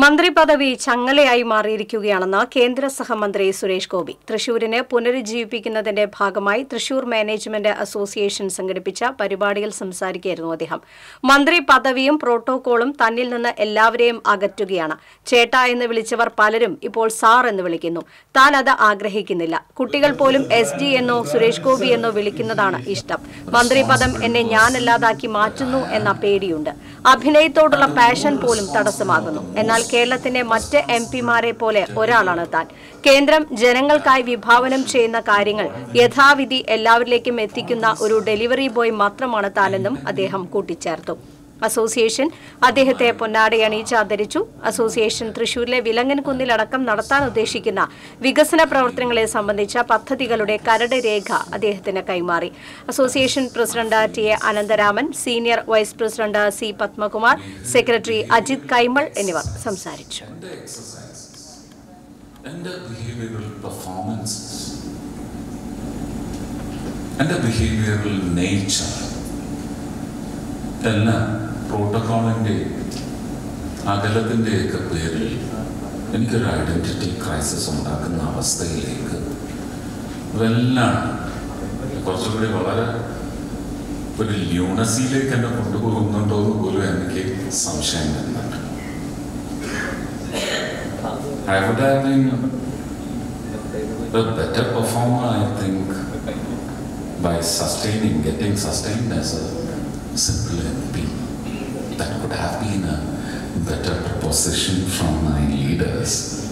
മന്ത്രി പദവി ചങ്ങലയായി മാറിയിരിക്കുകയാണെന്ന് കേന്ദ്ര സഹമന്ത്രി സുരേഷ് ഗോപി തൃശൂരിനെ പുനരുജ്ജീവിപ്പിക്കുന്നതിന്റെ ഭാഗമായി തൃശൂർ മാനേജ്മെന്റ് അസോസിയേഷൻ സംഘടിപ്പിച്ച പരിപാടിയിൽ സംസാരിക്കുകയായിരുന്നു അദ്ദേഹം മന്ത്രി പദവിയും പ്രോട്ടോകോളും തന്നിൽ നിന്ന് എല്ലാവരെയും അകറ്റുകയാണ് ചേട്ട എന്ന് വിളിച്ചവർ പലരും ഇപ്പോൾ സാർ എന്ന് വിളിക്കുന്നു താൻ അത് ആഗ്രഹിക്കുന്നില്ല കുട്ടികൾ പോലും എസ് ഡി എന്നോ സുരേഷ് ഗോപി എന്നോ വിളിക്കുന്നതാണ് ഇഷ്ടം മന്ത്രി പദം എന്നെ ഞാനല്ലാതാക്കി മാറ്റുന്നു എന്ന പേടിയുണ്ട് അഭിനയത്തോടുള്ള പാഷൻ പോലും തടസ്സമാകുന്നു എന്നാൽ കേരളത്തിന്റെ മറ്റ് എം പിമാരെ പോലെ ഒരാളാണ് താൻ കേന്ദ്രം ജനങ്ങൾക്കായി വിഭാവനം ചെയ്യുന്ന കാര്യങ്ങൾ യഥാവിധി എല്ലാവരിലേക്കും എത്തിക്കുന്ന ഒരു ഡെലിവറി ബോയ് മാത്രമാണ് താനെന്നും അദ്ദേഹം കൂട്ടിച്ചേർത്തു അസോസിയേഷൻ അദ്ദേഹത്തെ പൊന്നാടയണിയിച്ച് ആദരിച്ചു അസോസിയേഷൻ തൃശൂരിലെ വിലങ്ങൻ കുന്നിലടക്കം നടത്താൻ ഉദ്ദേശിക്കുന്ന വികസന പ്രവർത്തനങ്ങളെ സംബന്ധിച്ച പദ്ധതികളുടെ കരട് രേഖ അദ്ദേഹത്തിന് കൈമാറി association president T A Anantharaman senior vice president C Padmakumar secretary Ajith Kaimal എന്നിവർ സംസാരിച്ചു എൻ്റെ ബിഹേവിയറൽ പെർഫോമൻസസ് എൻ്റെ ബിഹേവിയറൽ നേച്ചർ എല്ലാം പ്രോട്ടോക്കോളിൻ്റെ അകലത്തിൻ്റെയൊക്കെ പേരിൽ എനിക്കൊരു ഐഡൻറ്റിറ്റി ക്രൈസിസ് ഉണ്ടാക്കുന്ന അവസ്ഥയിലേക്ക് ഇതെല്ലാം കുറച്ചുകൂടി വളരെ ഒരു ല്യൂണസിയിലേക്ക് എന്നെ കൊണ്ടുപോകുന്നുണ്ടോ എന്ന് പോലും എനിക്ക് സംശയം വരുന്നുണ്ട് I would have been a better performer, I think, by sustaining, getting sustained as a simple MP. That would have been a better proposition from my leaders.